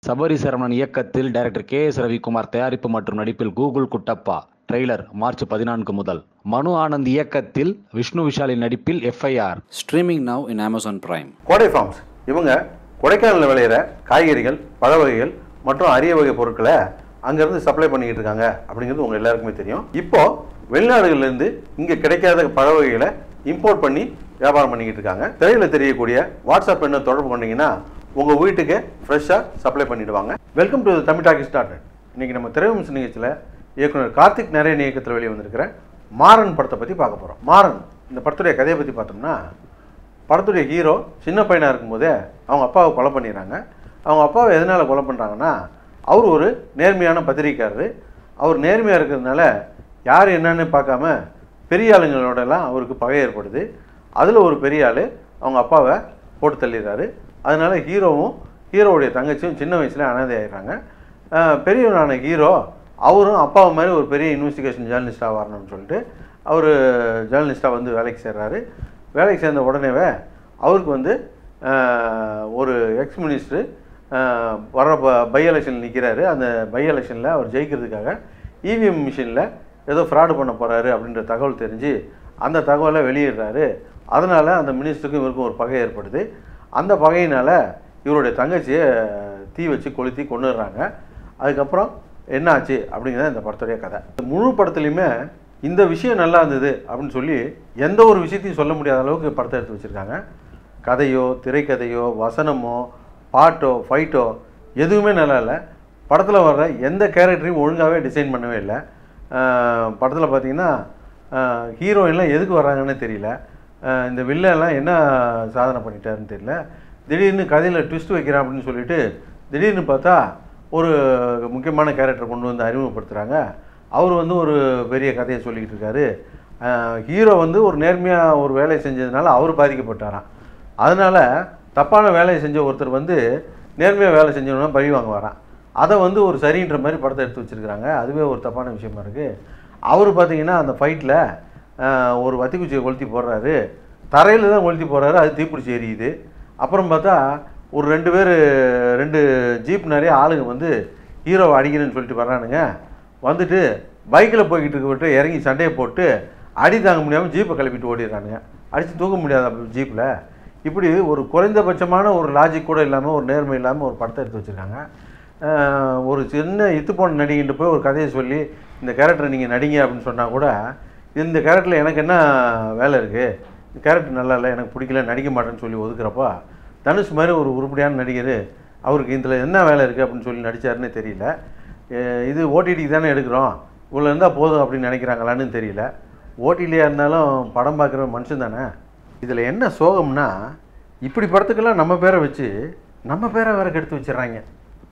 சபரி சரவணன் இயக்கத்தில் director K S Ravikumar தயாரிப்பு மற்றும் நடிப்பில் கூகுள் குட்டப்பா ட்ரெய்லர் மார்ச் பதினான்கு முதல் மனு ஆனந்த் இயக்கத்தில் விஷ்ணு விஷாலின் நடிப்பில் FIR Streaming now in Amazon Prime. Kodai farms இவங்க கொடைக்கானலில் விளையிற காய்கறிகள் பழ வகைகள் மற்றும் அரிய வகை பொருட்களை அங்கேருந்து சப்ளை பண்ணிக்கிட்டு இருக்காங்க அப்படிங்கிறது உங்கள் எல்லாருக்குமே தெரியும் இப்போ வெளிநாடுகள்லேருந்து இங்கே கிடைக்காத பழ வகைகளை இம்போர்ட் பண்ணி வியாபாரம் பண்ணிக்கிட்டு இருக்காங்க திரையில் தெரியக்கூடிய வாட்ஸ்அப் என்ன தொடர்பு கொண்டீங்கன்னா உங்கள் வீட்டுக்கு ஃப்ரெஷ்ஷாக சப்ளை பண்ணிடுவாங்க welcome to Tamil talkie start இன்னைக்கு நம்ம திரைவம்ச நிகழ்ச்சியில் இயக்குனர் கார்த்திக் நரேன் இயக்கத்தில் வெளியே வந்திருக்கிற மாறன் படத்தை பற்றி பார்க்க போகிறோம் மாறன் இந்த படத்துடைய கதையை பற்றி பார்த்தோம்னா படத்துடைய ஹீரோ சின்ன பையனாக இருக்கும்போதே அவங்க அப்பாவை கொலை பண்ணிடுறாங்க அவங்க அப்பாவை எதனால் கொலை பண்ணுறாங்கன்னா அவர் ஒரு நேர்மையான பத்திரிக்கையாளர் அவர் நேர்மையாக இருக்கிறதுனால யார் என்னன்னு பார்க்காம பெரிய ஆளுங்களோடலாம் அவருக்கு பகை ஏற்படுது அதில் ஒரு பெரிய ஆள் அவங்க அப்பாவை போட்டு தள்ளிடுறாரு அதனால ஹீரோவும் ஹீரோவுடைய தங்கச்சியும் சின்ன வயசில் அனாதை ஆயிடுறாங்க அஹ் பெரியவனான ஹீரோ அவரும் அப்பாவை மாதிரி ஒரு பெரிய இன்வெஸ்டிகேஷன் ஜேர்னலிஸ்டாக வரணும்னு சொல்லிட்டு அவர் ஜேர்னலிஸ்டாக வந்து வேலைக்கு சேர்றாரு வேலைக்கு சேர்ந்த உடனேவே அவருக்கு வந்து அஹ், ஒரு எக்ஸ் மினிஸ்டர் வர பை எலெக்ஷன் நிற்கிறாரு அந்த பை எலெக்ஷனில் அவர் ஜெயிக்கிறதுக்காக இவிஎம் மிஷினில் ஏதோ ஃப்ராடு பண்ண போகிறாரு அப்படின்ற தகவல் தெரிஞ்சு அந்த தகவலை வெளியிடுறாரு அதனால் அந்த மினிஸ்டருக்கும் இவருக்கும் ஒரு பகை ஏற்படுது அந்த பகையினால் இவருடைய தங்கச்சியை தீ வச்சு கொளுத்தி கொண்டுடுறாங்க அதுக்கப்புறம் என்ன ஆச்சு அப்படிங்கிறது இந்த படத்துடைய கதை இந்த முழு படத்துலையுமே இந்த விஷயம் நல்லா இருந்தது அப்படின்னு சொல்லி எந்த ஒரு விஷயத்தையும் சொல்ல முடியாத அளவுக்கு படத்தை எடுத்து வச்சுருக்காங்க கதையோ திரைக்கதையோ வசனமோ பாட்டோ ஃபைட்டோ எதுவுமே நல்லா இல்லை படத்தில் வர்ற எந்த கேரக்டரையும் ஒழுங்காகவே டிசைன் பண்ணவே இல்லை படத்தில் பார்த்தீங்கன்னா ஹீரோயின்லாம் எதுக்கு வர்றாங்கன்னு தெரியல அஹ் இந்த வில்லன்லாம் என்ன சாதனை பண்ணிட்டாருன்னு தெரியல திடீர்னு கதையில் ட்விஸ்ட் வைக்கிறேன் அப்படின்னு சொல்லிட்டு திடீர்னு பார்த்தா ஒரு முக்கியமான கேரக்டர் கொண்டு வந்து அறிமுகப்படுத்துகிறாங்க அவர் வந்து ஒரு பெரிய கதையை சொல்லிக்கிட்டு இருக்காரு ஹீரோ வந்து ஒரு நேர்மையாக ஒரு வேலையை செஞ்சதுனால அவர் பாதிக்கப்பட்டாராம் அதனால் தப்பான வேலையை செஞ்ச ஒருத்தர் வந்து நேர்மையாக வேலை செஞ்சவனா பழி வாங்க வரான் அதை வந்து ஒரு சரின்ற மாதிரி படத்தை எடுத்து வச்சுருக்காங்க அதுவே ஒரு தப்பான விஷயமா இருக்குது அவர் பார்த்தீங்கன்னா அந்த ஃபைட்டில் ஒரு வத்திக்குச்சியை கொளுத்தி போடுறாரு தரையில் தான் கொளுத்தி போடுறாரு அது தீப்பிடிச்சி எரியுது அப்புறம் பார்த்தா ஒரு ரெண்டு பேர் ரெண்டு ஜீப் நிறைய ஆளுங்க வந்து ஹீரோவை அடிக்கிறேன்னு சொல்லிட்டு வர்றானுங்க வந்துட்டு பைக்கில் போய்கிட்டு இருக்க இறங்கி சண்டையை போட்டு அடி தாங்க முடியாமல் ஜீப்பை கிளப்பிட்டு ஓடிடுறானுங்க அடித்து தூக்க முடியாத ஜீப்பில் இப்படி ஒரு குறைந்தபட்சமான ஒரு லாஜிக் கூட இல்லாமல் ஒரு நேர்மை இல்லாமல் ஒரு படத்தை எடுத்து வச்சுருக்காங்க அஹ் ஒரு சின்ன இத்து போன நடிகிட்டு போய் ஒரு கதையை சொல்லி இந்த கேரக்டரை நீங்கள் நடிங்க அப்படின்னு சொன்னால் கூட இந்த கேரக்டரில் எனக்கு என்ன வேலை இருக்குது இந்த கேரக்டர் நல்லா இல்லை எனக்கு பிடிக்கல நடிக்க மாட்டேன்னு சொல்லி ஒதுக்குறப்போ தனுஷ் மாதிரி ஒரு உருப்படியான நடிகர் அவருக்கு இதில் என்ன வேலை இருக்குது அப்படின்னு சொல்லி நடித்தாருன்னு தெரியல அஹ் இது ஓடிடிக்கு தானே எடுக்கிறோம் இவ்வளோ இருந்தால் போதும் அப்படின்னு நினைக்கிறாங்களான்னு தெரியல ஓடிடியாக இருந்தாலும் படம் பார்க்குற மனுஷன் தானே இதில் என்ன சோகம்னா இப்படி படத்துக்கெல்லாம் நம்ம பேரை வச்சு நம்ம பேரை வேற கெடுத்து வச்சிடுறாங்க